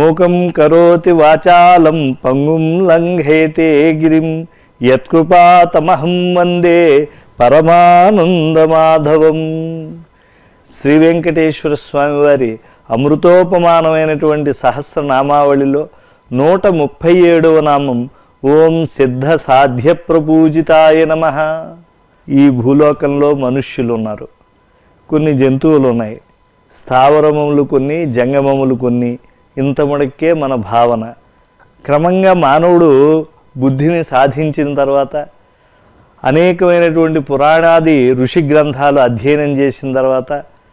మూకం కరోతి వాచాలం పంగుం లంఘేతే గిరిం యత్కృపాతమహం వందే పరమానందమాధవం శ్రీ వెంకటేశ్వర స్వామి వారి అమృతోపమానమైనటువంటి సహస్రనామావళిలో నూట ముప్పై ఏడవ నామం ఓం సిద్ధ సాధ్య ప్రపూజితాయ నమ ఈ భూలోకంలో మనుష్యులు ఉన్నారు కొన్ని జంతువులు ఉన్నాయి స్థావరములు కొన్ని జంగమములు కొన్ని ఇంత ముడకే మన భావన క్రమంగా మానవుడు బుద్ధిని సాధించిన తర్వాత అనేకమైనటువంటి పురాణాది ఋషి గ్రంథాలు అధ్యయనం చేసిన తర్వాత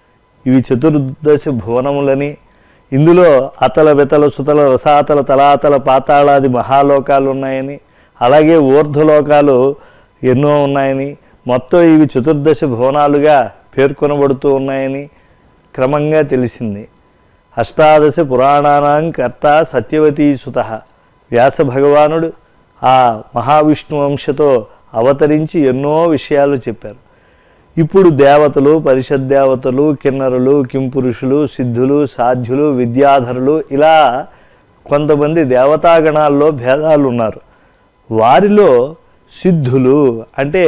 ఇవి చతుర్దశ భువనములని ఇందులో అతల వెతల సుతల రసాతల తలాతల పాతాళాది మహాలోకాలు ఉన్నాయని అలాగే ఊర్ధ్వలోకాలు ఎన్నో ఉన్నాయని మొత్తం ఇవి చతుర్దశ భువనాలుగా పేర్కొనబడుతూ ఉన్నాయని క్రమంగా తెలిసింది అష్టాదశ పురాణానాం కర్త సత్యవతీ సుత వ్యాస భగవానుడు ఆ మహావిష్ణు వంశతో అవతరించి ఎన్నో విషయాలు చెప్పారు ఇప్పుడు దేవతలు పరిషత్ దేవతలు కిన్నరులు కింపురుషులు సిద్ధులు సాధ్యులు విద్యాధరులు ఇలా కొంతమంది దేవతాగణాల్లో భేదాలు ఉన్నారు వారిలో సిద్ధులు అంటే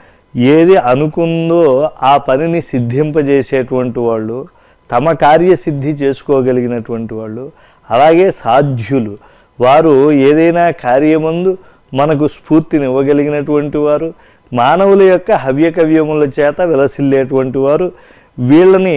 ఏది అనుకుందో ఆ పనిని సిద్ధింపజేసేటువంటి వాళ్ళు తమ కార్యసిద్ధి చేసుకోగలిగినటువంటి వాళ్ళు అలాగే సాధ్యులు వారు ఏదైనా కార్యమందు మనకు స్ఫూర్తిని ఇవ్వగలిగినటువంటి వారు మానవుల యొక్క హవ్యకవ్యముల చేత విలసిల్లేటువంటి వారు వీళ్ళని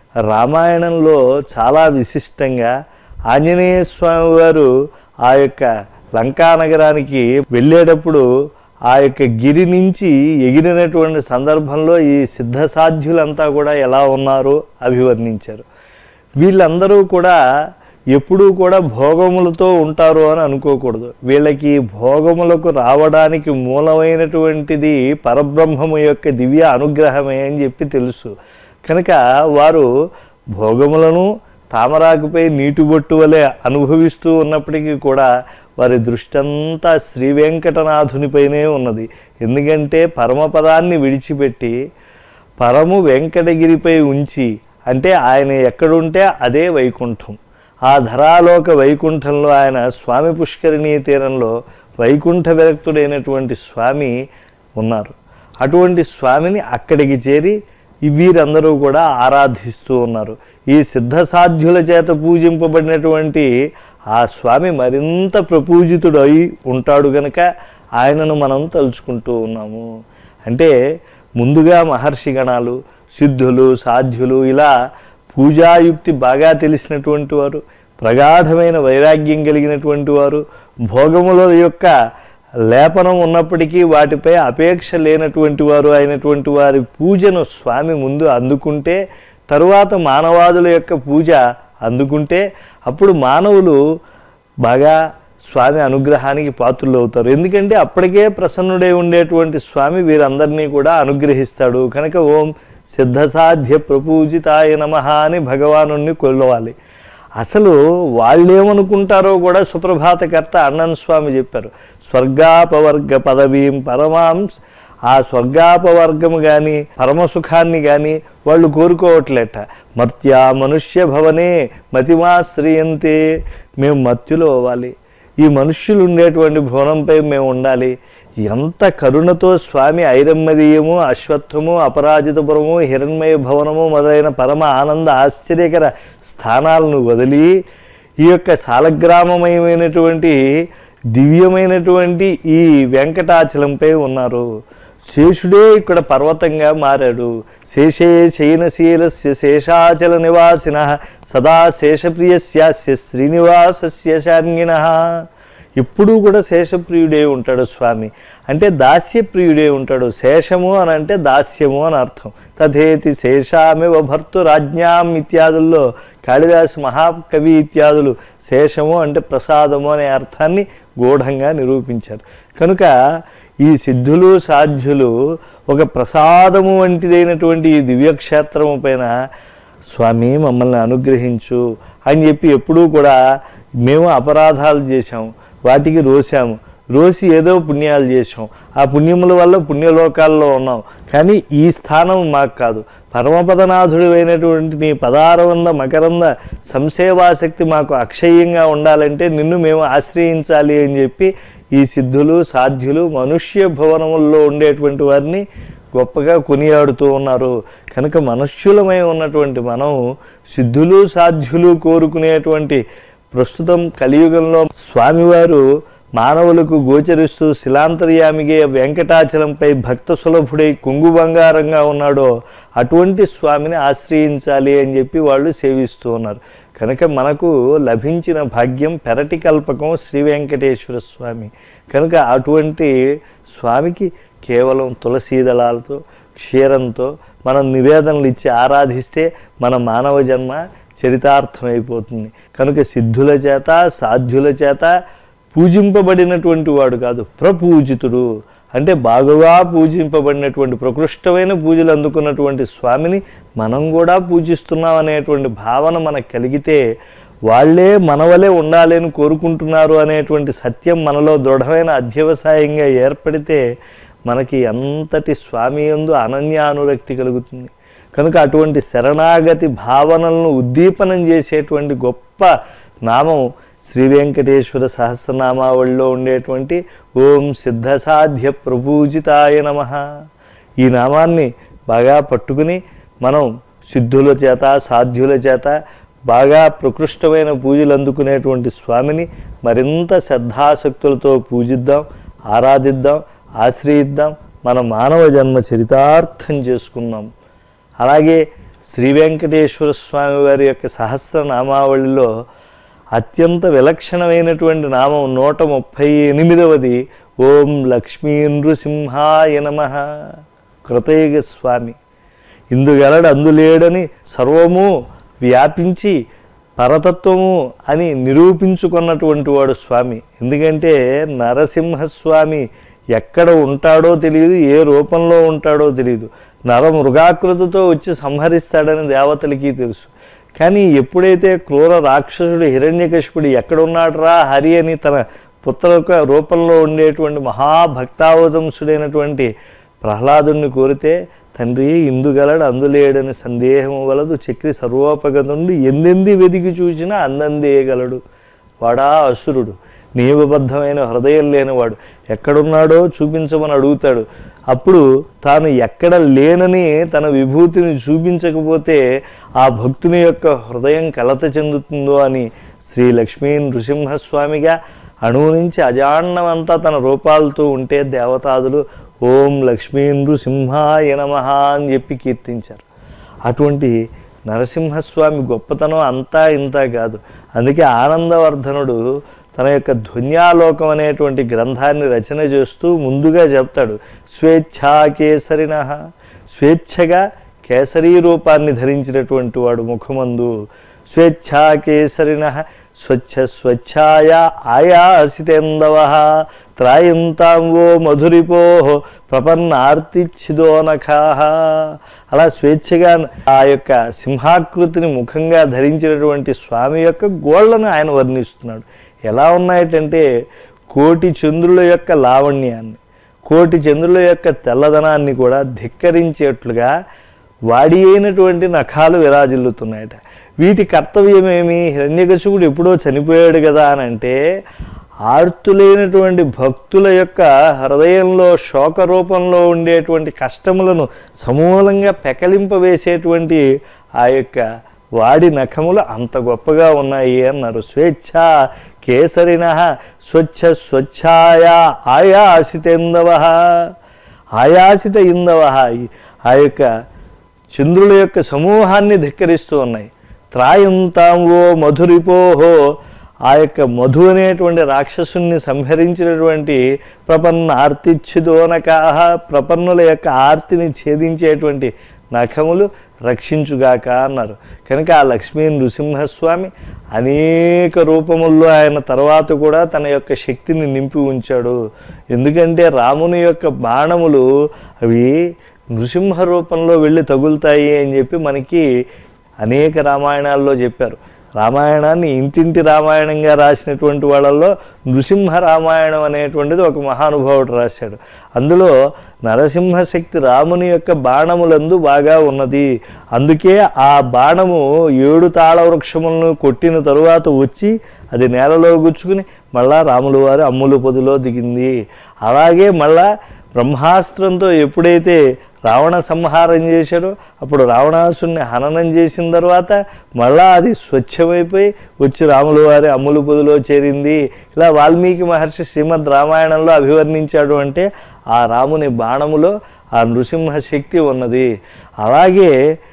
రామాయణంలో చాలా విశిష్టంగా ఆంజనేయ స్వామి వారు ఆ యొక్క లంకా నగరానికి వెళ్ళేటప్పుడు ఆ యొక్క గిరి నుంచి ఎగిరినటువంటి సందర్భంలో ఈ సిద్ధసాధ్యులంతా కూడా ఎలా ఉన్నారో అభివర్ణించారు వీళ్ళందరూ కూడా ఎప్పుడూ కూడా భోగములతో ఉంటారు అని అనుకోకూడదు వీళ్ళకి భోగములకు రావడానికి మూలమైనటువంటిది పరబ్రహ్మము యొక్క దివ్య అనుగ్రహమే అని చెప్పి తెలుసు కనుక వారు భోగములను తామరాకుపై నీటి బొట్టు వలె అనుభవిస్తూ ఉన్నప్పటికీ కూడా వారి దృష్టి అంతా శ్రీ వెంకటనాథునిపైనే ఉన్నది ఎందుకంటే పరమపదాన్ని విడిచిపెట్టి పరము వెంకటగిరిపై ఉంచి అంటే ఆయన ఎక్కడుంటే అదే వైకుంఠం ఆ ధరాలోక వైకుంఠంలో ఆయన స్వామి పుష్కరిణీ తీరంలో వైకుంఠ విరక్తుడైనటువంటి స్వామి ఉన్నారు అటువంటి స్వామిని అక్కడికి చేరి ఈ వీరందరూ కూడా ఆరాధిస్తూ ఉన్నారు ఈ సిద్ధసాధ్యుల చేత పూజింపబడినటువంటి ఆ స్వామి మరింత ప్రపూజితుడై ఉంటాడు గనక ఆయనను మనం తలుచుకుంటూ ఉన్నాము అంటే ముందుగా మహర్షి గణాలు సిద్ధులు సాధ్యులు ఇలా పూజాయుక్తి బాగా తెలిసినటువంటి వారు ప్రగాఢమైన వైరాగ్యం కలిగినటువంటి వారు భోగముల యొక్క లేపనం ఉన్నప్పటికీ వాటిపై అపేక్ష లేనటువంటి వారు అయినటువంటి వారి పూజను స్వామి ముందు అందుకుంటే తరువాత మానవాదుల యొక్క పూజ అందుకుంటే అప్పుడు మానవులు బాగా స్వామి అనుగ్రహానికి పాత్రులు అవుతారు ఎందుకంటే అప్పటికే ప్రసన్నుడై ఉండేటువంటి స్వామి వీరందరినీ కూడా అనుగ్రహిస్తాడు కనుక ఓం సిద్ధసాధ్య ప్రపూజితాయ నమ అని భగవాను కొలవాలి అసలు వాళ్ళేమనుకుంటారో కూడా సుప్రభాతకర్త అన్నన్ స్వామి చెప్పారు స్వర్గాపవర్గ పదవీం పరమాంస్ ఆ స్వర్గాపవర్గము కానీ పరమసుఖాన్ని కానీ వాళ్ళు కోరుకోవట్లేట మర్త్యా మనుష్య భవనే మతిమాశ్రయంతే మేము మత్యులు అవ్వాలి ఈ మనుష్యులు ఉండేటువంటి భువనంపై మేము ఉండాలి ఎంత కరుణతో స్వామి ఐరమ్మదీయము అశ్వత్థము అపరాజితపురము హిరణ్మయ భవనము మొదలైన పరమ ఆనంద ఆశ్చర్యకర స్థానాలను వదిలి ఈ యొక్క సాలగ్రామమయమైనటువంటి దివ్యమైనటువంటి ఈ వెంకటాచలంపై ఉన్నారు శేషుడే ఇక్కడ పర్వతంగా మారాడు శేషే శయనశీలస్య శేషాచల నివాసిన సదా శేషప్రియస్యాస్య శ్రీనివాసస్య శార్ంగిణ ఎప్పుడూ కూడా శేషప్రియుడే ఉంటాడు స్వామి అంటే దాస్యప్రియుడే ఉంటాడు శేషము అని అంటే దాస్యము అని అర్థం తథేతి శేషామివ భర్తు రాజ్ఞాం ఇత్యాదుల్లో కాళిదాసు మహాకవి ఇత్యాదులు శేషము అంటే ప్రసాదము అనే అర్థాన్ని గూఢంగా నిరూపించారు కనుక ఈ సిద్ధులు సాధ్యులు ఒక ప్రసాదము వంటిదైనటువంటి ఈ దివ్యక్షేత్రము పైన స్వామి మమ్మల్ని అనుగ్రహించు అని చెప్పి ఎప్పుడూ కూడా మేము అపరాధాలు చేశాం వాటికి రోసాము రోసి ఏదో పుణ్యాలు చేసాం ఆ పుణ్యముల వల్ల పుణ్యలోకాల్లో ఉన్నాం కానీ ఈ స్థానం మాకు కాదు పరమపదనాథుడు అయినటువంటి నీ పదారవంద మకరంద సంసేవాశక్తి మాకు అక్షయంగా ఉండాలంటే నిన్ను మేము ఆశ్రయించాలి అని చెప్పి ఈ సిద్ధులు సాధ్యులు మనుష్య భవనముల్లో ఉండేటువంటి వారిని గొప్పగా కొనియాడుతూ ఉన్నారు కనుక మనుష్యులమై ఉన్నటువంటి మనం సిద్ధులు సాధ్యులు కోరుకునేటువంటి ప్రస్తుతం కలియుగంలో స్వామివారు మానవులకు గోచరిస్తూ శిలాంతర్యామిగే వెంకటాచలంపై భక్త సులభుడై కొంగు బంగారంగా ఉన్నాడో అటువంటి స్వామిని ఆశ్రయించాలి అని చెప్పి వాళ్ళు సేవిస్తూ ఉన్నారు కనుక మనకు లభించిన భాగ్యం పెరటి కల్పకం శ్రీ వెంకటేశ్వర స్వామి కనుక అటువంటి స్వామికి కేవలం తులసీ దళాలతో క్షీరంతో మనం నివేదనలు ఇచ్చి ఆరాధిస్తే మన మానవ జన్మ చరితార్థమైపోతుంది కనుక సిద్ధుల చేత సాధ్యుల చేత పూజింపబడినటువంటి వాడు కాదు ప్రపూజితుడు అంటే బాగుగా పూజింపబడినటువంటి ప్రకృష్టమైన పూజలు అందుకున్నటువంటి స్వామిని మనం కూడా పూజిస్తున్నాం అనేటువంటి భావన మనకు కలిగితే వాళ్ళే మనవలే ఉండాలి అని కోరుకుంటున్నారు అనేటువంటి సత్యం మనలో దృఢమైన అధ్యవసాయంగా ఏర్పడితే మనకి ఎంతటి స్వామి యందు అనన్యానురక్తి కలుగుతుంది కనుక అటువంటి శరణాగతి భావనలను ఉద్దీపనం చేసేటువంటి గొప్ప నామం శ్రీ వెంకటేశ్వర సహస్రనామావళిలో ఉండేటువంటి ఓం సిద్ధసాధ్య ప్రభూజితాయ నమ ఈ నామాన్ని బాగా పట్టుకుని మనం సిద్ధుల చేత సాధ్యుల చేత బాగా ప్రకృష్టమైన పూజలు అందుకునేటువంటి స్వామిని మరింత శ్రద్ధాశక్తులతో పూజిద్దాం ఆరాధిద్దాం ఆశ్రయిద్దాం మన మానవ జన్మ చరితార్థం చేసుకుందాం అలాగే శ్రీ వెంకటేశ్వర స్వామి వారి యొక్క సహస్రనామావళిలో అత్యంత విలక్షణమైనటువంటి నామం నూట ముప్పై ఎనిమిదవది ఓం లక్ష్మీ నృసింహాయ నమ కృతయుగ స్వామి ఇందుగలడు అందులేడని సర్వము వ్యాపించి పరతత్వము అని నిరూపించుకున్నటువంటి వాడు స్వామి ఎందుకంటే నరసింహస్వామి ఎక్కడ ఉంటాడో తెలియదు ఏ రూపంలో ఉంటాడో తెలియదు నర మృగాకృతితో వచ్చి సంహరిస్తాడని దేవతలకి తెలుసు కానీ ఎప్పుడైతే క్రూర రాక్షసుడు హిరణ్యకశిపుడు ఎక్కడున్నాడురా హరి అని తన పుత్ర యొక్క రూపంలో ఉండేటువంటి మహాభక్తావతంసుడైనటువంటి ప్రహ్లాదుని కోరితే తండ్రి ఇందుగలడు అందులేడని సందేహము వలదు చక్రి సర్వోపగతుండి ఎందెంది వెదికి చూసినా అందందేయగలడు వాడా అసురుడు నియమబద్ధమైన హృదయం లేనివాడు ఎక్కడున్నాడో చూపించమని అడుగుతాడు అప్పుడు తాను ఎక్కడ లేనని తన విభూతిని చూపించకపోతే ఆ భక్తుని యొక్క హృదయం కలత చెందుతుందో అని శ్రీ లక్ష్మీ నృసింహస్వామిగా అణువు నుంచి అజాండమంతా తన రూపాలతో ఉంటే దేవతాదులు ఓం లక్ష్మీ నృసింహాయ నమః అని చెప్పి కీర్తించారు అటువంటి నరసింహస్వామి గొప్పతనం అంతా ఇంత కాదు అందుకే ఆనందవర్ధనుడు తన యొక్క ధ్వన్యాలోకం అనేటువంటి గ్రంథాన్ని రచన చేస్తూ ముందుగా చెప్తాడు స్వేచ్ఛా కేసరిన స్వేచ్ఛగా కేసరీ రూపాన్ని ధరించినటువంటి వాడు ముఖమందు స్వేచ్ఛా కేసరిన స్వచ్ఛ స్వచ్ఛాయ ఆయాసితేందవ త్రాయంతాం ఓ మధురిపో ప్రపన్నార్తిచ్చిదోనఖా అలా స్వేచ్ఛగా ఆ యొక్క సింహాకృతిని ముఖంగా ధరించినటువంటి స్వామి యొక్క గోళ్లను ఆయన వర్ణిస్తున్నాడు ఎలా ఉన్నాయటంటే కోటి చంద్రుల యొక్క లావణ్యాన్ని కోటి చంద్రుల యొక్క తెల్లదనాన్ని కూడా ధిక్కరించేట్లుగా వాడి అయినటువంటి నఖాలు విరాజిల్లుతున్నాయట వీటి కర్తవ్యమేమి హిరణ్యకశిపుడు ఎప్పుడో చనిపోయాడు కదా అని అంటే ఆర్తులైనటువంటి భక్తుల యొక్క హృదయంలో శోక రూపంలో ఉండేటువంటి కష్టములను సమూలంగా పెకలింపవేసేటువంటి ఆ యొక్క వాడి నఖములు అంత గొప్పగా ఉన్నాయి అన్నారు స్వేచ్ఛ కేసరిన స్వచ్ఛ స్వచ్ఛాయ ఆయాసితేందవ ఆయాసిత ఇందవ ఆ యొక్క చంద్రుల యొక్క సమూహాన్ని ధిక్కరిస్తూ ఉన్నాయి త్రాయంతాం ఓ మధురిపోహో ఆ యొక్క మధు అనేటువంటి రాక్షసుని సంహరించినటువంటి ప్రపన్న ఆర్తిచ్ఛిదోనకాహ ప్రపన్నుల యొక్క ఆర్తిని ఛేదించేటువంటి నఖములు రక్షించుగాక అన్నారు కనుక ఆ లక్ష్మీ నృసింహస్వామి అనేక రూపముల్లో ఆయన తర్వాత కూడా తన యొక్క శక్తిని నింపి ఉంచాడు ఎందుకంటే రాముని యొక్క బాణములు అవి నృసింహ రూపంలో వెళ్ళి తగులుతాయి అని చెప్పి మనకి అనేక రామాయణాల్లో చెప్పారు రామాయణాన్ని ఇంటింటి రామాయణంగా రాసినటువంటి వాళ్ళల్లో నృసింహ రామాయణం అనేటువంటిది ఒక మహానుభావుడు రాశాడు అందులో నరసింహశక్తి రాముని యొక్క బాణములందు బాగా ఉన్నది అందుకే ఆ బాణము ఏడు తాళ వృక్షములను కొట్టిన తరువాత వచ్చి అది నేలలో గుచ్చుకుని మళ్ళా రాముల వారి అమ్ముల పొదిలో దిగింది అలాగే మళ్ళా బ్రహ్మాస్త్రంతో ఎప్పుడైతే రావణ సంహారం చేశాడో అప్పుడు రావణాసుని హననం చేసిన తర్వాత మళ్ళా అది స్వచ్ఛమైపోయి వచ్చి రాముల వారి అమ్ముల పొదిలో చేరింది ఇలా వాల్మీకి మహర్షి శ్రీమద్ రామాయణంలో అభివర్ణించాడు అంటే ఆ రాముని బాణములో ఆ నృసింహ శక్తి ఉన్నది అలాగే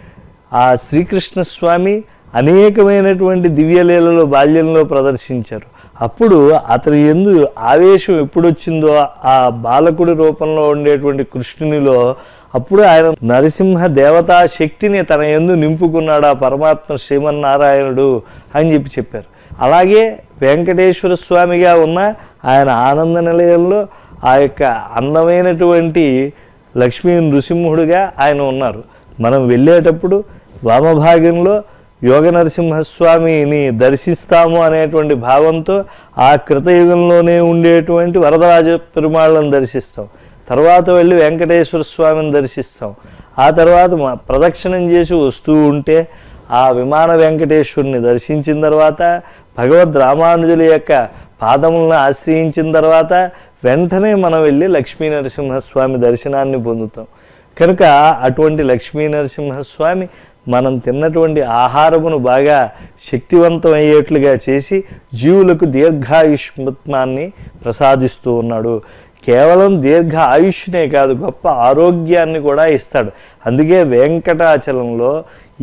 ఆ శ్రీకృష్ణ స్వామి అనేకమైనటువంటి దివ్యలీలలో బాల్యంలో ప్రదర్శించారు అప్పుడు అతని ఎందు ఆవేశం ఎప్పుడొచ్చిందో ఆ బాలకుడి రూపంలో ఉండేటువంటి కృష్ణునిలో అప్పుడు ఆయన నరసింహ దేవతా శక్తిని తన ఎందు నింపుకున్నాడు ఆ పరమాత్మ శ్రీమన్నారాయణుడు అని చెప్పి చెప్పారు అలాగే వెంకటేశ్వర స్వామిగా ఉన్న ఆయన ఆనంద నిలయంలో ఆ యొక్క అందమైనటువంటి లక్ష్మీ నృసింహుడుగా ఆయన ఉన్నారు మనం వెళ్ళేటప్పుడు వామభాగంలో యోగ నరసింహస్వామిని దర్శిస్తాము అనేటువంటి భావంతో ఆ కృతయుగంలోనే ఉండేటువంటి వరదరాజ పెరుమాళ్ళను దర్శిస్తాం తర్వాత వెళ్ళి వెంకటేశ్వర స్వామిని దర్శిస్తాం ఆ తర్వాత మ- ప్రదక్షిణం చేసి వస్తూ ఉంటే ఆ విమాన వెంకటేశ్వరుని దర్శించిన తర్వాత భగవద్ రామానుజుల యొక్క పాదములను ఆశ్రయించిన తర్వాత వెంటనే మనం వెళ్ళి లక్ష్మీ నరసింహస్వామి దర్శనాన్ని పొందుతాం కనుక అటువంటి లక్ష్మీ నరసింహస్వామి మనం తిన్నటువంటి ఆహారమును బాగా శక్తివంతం అయ్యేట్లుగా చేసి జీవులకు దీర్ఘాయుష్మత్వాన్ని ప్రసాదిస్తూ ఉన్నాడు కేవలం దీర్ఘ ఆయుష్నే కాదు గొప్ప ఆరోగ్యాన్ని కూడా ఇస్తాడు అందుకే వెంకటాచలంలో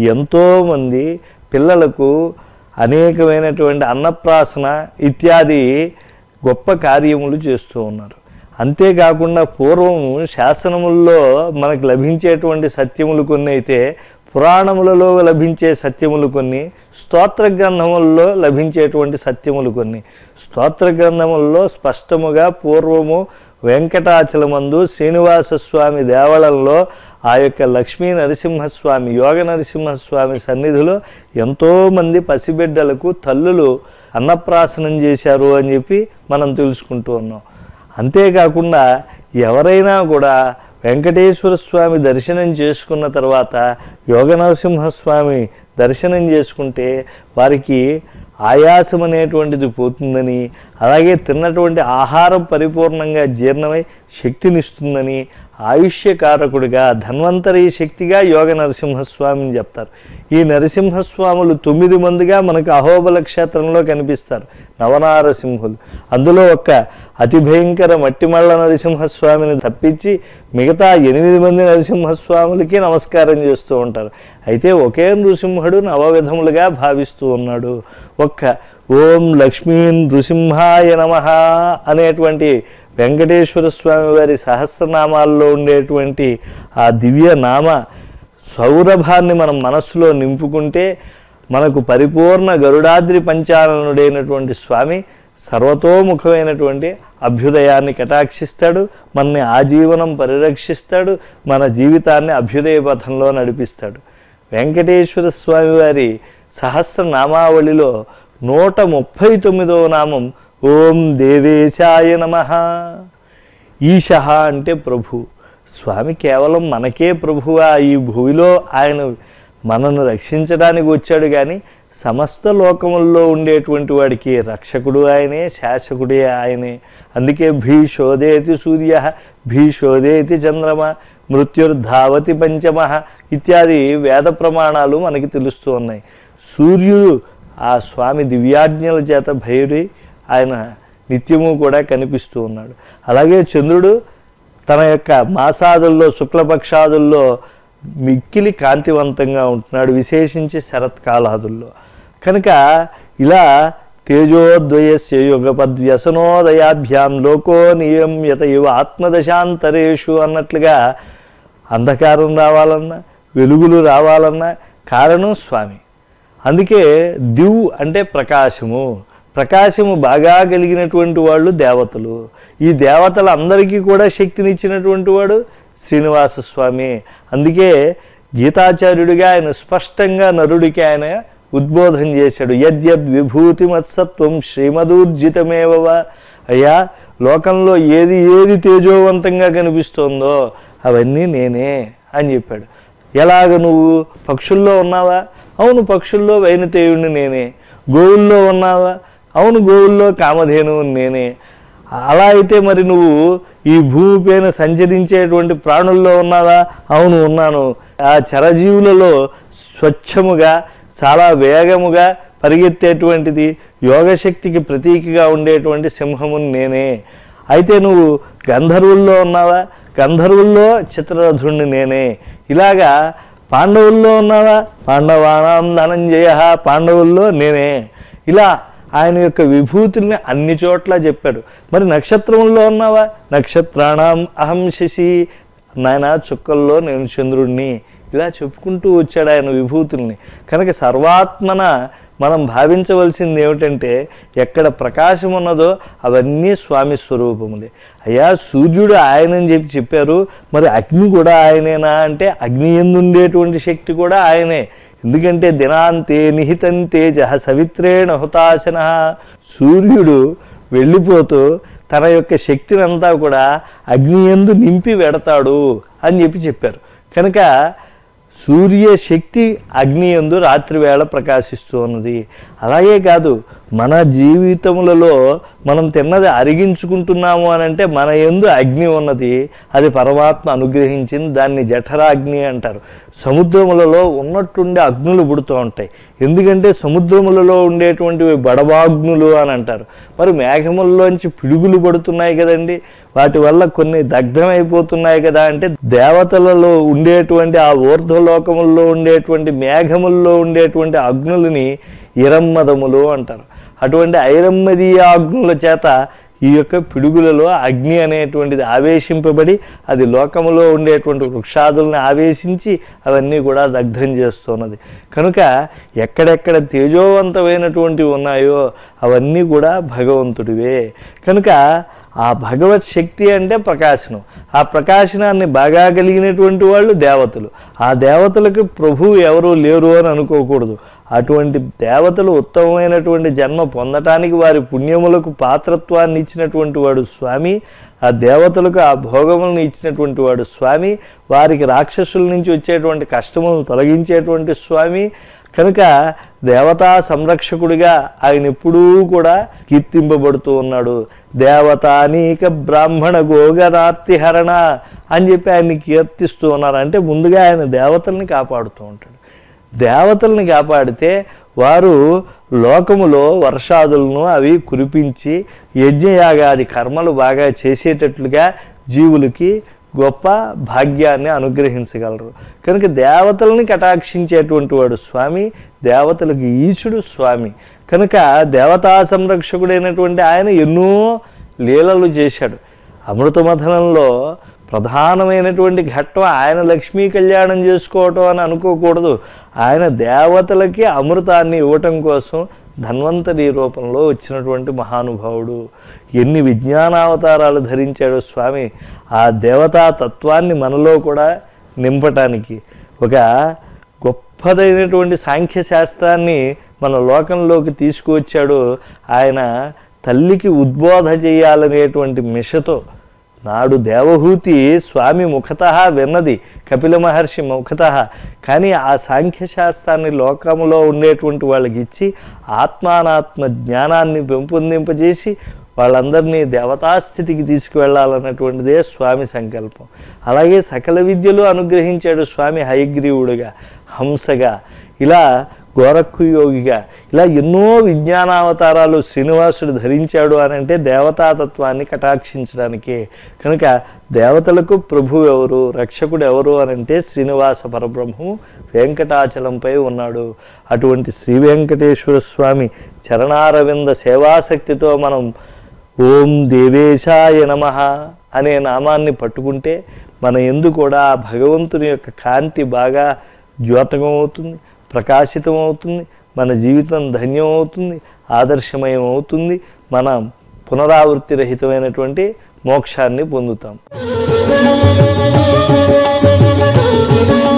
ఎంతోమంది పిల్లలకు అనేకమైనటువంటి అన్నప్రాసన ఇత్యాది గొప్ప కార్యములు చేస్తూ ఉన్నారు అంతేకాకుండా పూర్వం శాసనముల్లో మనకు లభించేటువంటి సత్యములు కొన్ని అయితే పురాణములలో లభించే సత్యములు కొన్ని స్తోత్ర గ్రంథములలో లభించేటువంటి సత్యములు కొన్ని స్తోత్ర గ్రంథములలో స్పష్టముగా పూర్వము వెంకటాచలమందు శ్రీనివాస స్వామి దేవళంలో ఆ యొక్క లక్ష్మీ నరసింహస్వామి యోగ నరసింహస్వామి సన్నిధిలో ఎంతోమంది పసిబిడ్డలకు తల్లులు అన్నప్రాసనం చేశారు అని చెప్పి మనం తెలుసుకుంటూ ఉన్నాం అంతేకాకుండా ఎవరైనా కూడా వెంకటేశ్వర స్వామి దర్శనం చేసుకున్న తర్వాత యోగ నరసింహస్వామి దర్శనం చేసుకుంటే వారికి ఆయాసం అనేటువంటిది పోతుందని అలాగే తిన్నటువంటి ఆహారం పరిపూర్ణంగా జీర్ణమై శక్తినిస్తుందని ఆయుష్యకారకుడిగా ధన్వంతరి శక్తిగా యోగ నరసింహస్వామిని చెప్తారు ఈ నరసింహస్వాములు తొమ్మిది మందిగా మనకు అహోబల క్షేత్రంలో కనిపిస్తారు నవనారసింహులు అందులో ఒక్క అతి భయంకర మట్టిమల్ల నరసింహస్వామిని తప్పించి మిగతా ఎనిమిది మంది నరసింహస్వాములకి నమస్కారం చేస్తూ ఉంటారు అయితే ఒకే నృసింహుడు నవవిధములుగా భావిస్తూ ఉన్నాడు ఒక్క ఓం లక్ష్మీ నృసింహాయ నమ అనేటువంటి వెంకటేశ్వర స్వామి వారి సహస్రనామాల్లో ఉండేటువంటి ఆ దివ్య నామ సౌరభాన్ని మనం మనస్సులో నింపుకుంటే మనకు పరిపూర్ణ గరుడాద్రి పంచాననుడైనటువంటి స్వామి సర్వతోముఖమైనటువంటి అభ్యుదయాన్ని కటాక్షిస్తాడు మనని ఆజీవనం పరిరక్షిస్తాడు మన జీవితాన్ని అభ్యుదయ పథంలో నడిపిస్తాడు వెంకటేశ్వర స్వామి వారి సహస్రనామావళిలో నూట ముప్పై తొమ్మిదవ నామం ఓం దేవేశాయ నమ ఈశ అంటే ప్రభు స్వామి కేవలం మనకే ప్రభువా ఈ భూమిలో ఆయన మనను రక్షించడానికి వచ్చాడు కానీ సమస్త లోకముల్లో ఉండేటువంటి వాడికి రక్షకుడు ఆయనే శాసకుడే ఆయనే అందుకే భీషోదేతి సూర్య భీషోదేతి చంద్రమ మృత్యుర్ధావతి పంచమ ఇత్యాది వేద ప్రమాణాలు మనకి తెలుస్తూ ఉన్నాయి సూర్యుడు ఆ స్వామి దివ్యాజ్ఞల చేత భయుడి ఆయన నిత్యము కూడా కనిపిస్తూ ఉన్నాడు అలాగే చంద్రుడు తన యొక్క మాసాదుల్లో శుక్లపక్షాదుల్లో మిక్కిలి కాంతివంతంగా ఉంటున్నాడు విశేషించి శరత్కాలాదుల్లో కనుక ఇలా తేజోద్వయస్య యుగపద్వ్యసనోదయాభ్యాం లోకో నియమ్యత ఇవ ఆత్మదశాంతరేషు అన్నట్లుగా అంధకారం రావాలన్నా వెలుగులు రావాలన్నా కారణం స్వామి అందుకే దివ్ అంటే ప్రకాశము ప్రకాశము బాగా కలిగినటువంటి వాళ్ళు దేవతలు ఈ దేవతలందరికీ కూడా శక్తినిచ్చినటువంటి వాడు శ్రీనివాస స్వామి అందుకే గీతాచార్యుడిగా ఆయన స్పష్టంగా నరుడికి ఆయన ఉద్బోధం చేశాడు యద్యద్ విభూతి మత్సత్వం శ్రీమదూర్జితమేవ అయ్యా లోకంలో ఏది ఏది తేజోవంతంగా కనిపిస్తోందో అవన్నీ నేనే అని చెప్పాడు ఎలాగ నువ్వు పక్షుల్లో ఉన్నావా అవును పక్షుల్లో వైనతేయుడిని నేనే గోవుల్లో ఉన్నావా అవును గోవుల్లో కామధేనువు నేనే అలా అయితే మరి నువ్వు ఈ భూమిపైన సంచరించేటువంటి ప్రాణుల్లో ఉన్నావా అవును ఉన్నాను ఆ చరజీవులలో స్వచ్ఛముగా చాలా వేగముగా పరిగెత్తేటువంటిది యోగశక్తికి ప్రతీకగా ఉండేటువంటి సింహముని నేనే అయితే నువ్వు గంధర్వుల్లో ఉన్నావా గంధర్వుల్లో చిత్రరథుణ్ణి నేనే ఇలాగా పాండవుల్లో ఉన్నావా పాండవానాం ధనంజయ పాండవుల్లో నేనే ఇలా ఆయన యొక్క విభూతుల్ని అన్ని చోట్ల చెప్పాడు మరి నక్షత్రంలో ఉన్నావా నక్షత్రాణం అహం శశి నాయన చుక్కల్లో నేను చంద్రుణ్ణి ఇలా చెప్పుకుంటూ వచ్చాడు ఆయన విభూతుల్ని కనుక సర్వాత్మన మనం భావించవలసింది ఏమిటంటే ఎక్కడ ప్రకాశం ఉన్నదో అవన్నీ స్వామి స్వరూపములే అయ్యా సూర్యుడు ఆయనని చెప్పి చెప్పారు మరి అగ్ని కూడా ఆయనేనా అంటే అగ్ని ఎందుండేటువంటి శక్తి కూడా ఆయనే ఎందుకంటే దినాంతే నిహితం తేజ సవిత్రేణ హుతాశన సూర్యుడు వెళ్ళిపోతూ తన యొక్క శక్తిని అంతా కూడా అగ్ని ఎందు నింపి వెడతాడు అని చెప్పి చెప్పారు కనుక సూర్య శక్తి అగ్ని ఎందు రాత్రి వేళ ప్రకాశిస్తూ ఉన్నది అలాగే కాదు మన జీవితములలో మనం తిన్నది అరిగించుకుంటున్నాము అని అంటే మన ఎందు అగ్ని ఉన్నది అది పరమాత్మ అనుగ్రహించింది దాన్ని జఠరాగ్ని అంటారు సముద్రములలో ఉన్నట్టుండి అగ్నులు పుడుతూ ఉంటాయి ఎందుకంటే సముద్రములలో ఉండేటువంటివి బడబాగ్నులు అని అంటారు మరి మేఘముల్లోంచి పిడుగులు పడుతున్నాయి కదండి వాటి వల్ల కొన్ని దగ్ధమైపోతున్నాయి కదా అంటే దేవతలలో ఉండేటువంటి ఆ ఊర్ధ్వలోకముల్లో ఉండేటువంటి మేఘముల్లో ఉండేటువంటి అగ్నులని ఇరమ్మదములు అంటారు అటువంటి ఐరమ్మదీయ అగ్నుల చేత ఈ యొక్క పిడుగులలో అగ్ని అనేటువంటిది ఆవేశింపబడి అది లోకములో ఉండేటువంటి వృక్షాదుల్ని ఆవేశించి అవన్నీ కూడా దగ్ధం చేస్తున్నది కనుక ఎక్కడెక్కడ తేజోవంతమైనటువంటివి ఉన్నాయో అవన్నీ కూడా భగవంతుడివే కనుక ఆ భగవత్ శక్తి అంటే ప్రకాశనం ఆ ప్రకాశనాన్ని బాగా కలిగినటువంటి వాళ్ళు దేవతలు ఆ దేవతలకు ప్రభువు ఎవరు లేరు అని అనుకోకూడదు అటువంటి దేవతలు ఉత్తమమైనటువంటి జన్మ పొందటానికి వారి పుణ్యములకు పాత్రత్వాన్ని ఇచ్చినటువంటి వాడు స్వామి ఆ దేవతలకు ఆ భోగములను ఇచ్చినటువంటి వాడు స్వామి వారికి రాక్షసుల నుంచి వచ్చేటువంటి కష్టములను తొలగించేటువంటి స్వామి కనుక దేవతా సంరక్షకుడిగా ఆయన ఎప్పుడూ కూడా కీర్తింపబడుతూ ఉన్నాడు దేవతానీక బ్రాహ్మణ గోగనార్తిహరణ అని చెప్పి ఆయన్ని కీర్తిస్తూ ఉన్నారు అంటే ముందుగా ఆయన దేవతల్ని కాపాడుతూ ఉంటాడు దేవతల్ని కాపాడితే వారు లోకములో వర్షాదులను అవి కురిపించి యజ్ఞయాగాది కర్మలు బాగా చేసేటట్లుగా జీవులకి గొప్ప భాగ్యాన్ని అనుగ్రహించగలరు కనుక దేవతల్ని కటాక్షించేటువంటి వాడు స్వామి దేవతలకు ఈశుడు స్వామి కనుక దేవతా సంరక్షకుడైనటువంటి ఆయన ఎన్నో లీలలు చేశాడు అమృతమథనంలో ప్రధానమైనటువంటి ఘట్టం ఆయన లక్ష్మీ కళ్యాణం చేసుకోవటం అని అనుకోకూడదు ఆయన దేవతలకి అమృతాన్ని ఇవ్వటం కోసం ధన్వంతరి రూపంలో వచ్చినటువంటి మహానుభావుడు ఎన్ని విజ్ఞానావతారాలు ధరించాడు స్వామి ఆ దేవతా తత్వాన్ని మనలో కూడా నింపటానికి ఒక గొప్పదైనటువంటి సాంఖ్య శాస్త్రాన్ని మన లోకంలోకి తీసుకువచ్చాడు ఆయన తల్లికి ఉద్బోధ చేయాలనేటువంటి మిషతో నాడు దేవహూతి స్వామి ముఖత విన్నది కపిల మహర్షి ముఖత కానీ ఆ సాంఖ్యశాస్త్రాన్ని లోకములో ఉండేటువంటి వాళ్ళకి ఇచ్చి ఆత్మానాత్మ జ్ఞానాన్ని పెంపొందింపజేసి వాళ్ళందరినీ దేవతాస్థితికి తీసుకువెళ్ళాలన్నటువంటిదే స్వామి సంకల్పం అలాగే సకల విద్యలు అనుగ్రహించాడు స్వామి హయగ్రీవుడుగా హంసగా ఇలా గోరక్కు యోగిగా ఇలా ఎన్నో విజ్ఞానావతారాలు శ్రీనివాసుడు ధరించాడు అని అంటే దేవతాతత్వాన్ని కటాక్షించడానికి కనుక దేవతలకు ప్రభు ఎవరు రక్షకుడు ఎవరు అని అంటే శ్రీనివాస పరబ్రహ్మము వెంకటాచలంపై ఉన్నాడు అటువంటి శ్రీ వెంకటేశ్వర స్వామి చరణారవింద సేవాశక్తితో మనం ఓం దేవేశాయ నమ అనే నామాన్ని పట్టుకుంటే మన ఎందు కూడా ఆ భగవంతుని యొక్క కాంతి బాగా ద్యోతకం అవుతుంది ప్రకాశితం అవుతుంది మన జీవితం ధన్యం అవుతుంది ఆదర్శమయం అవుతుంది మనం పునరావృత్తి రహితమైనటువంటి మోక్షాన్ని పొందుతాం Thank you.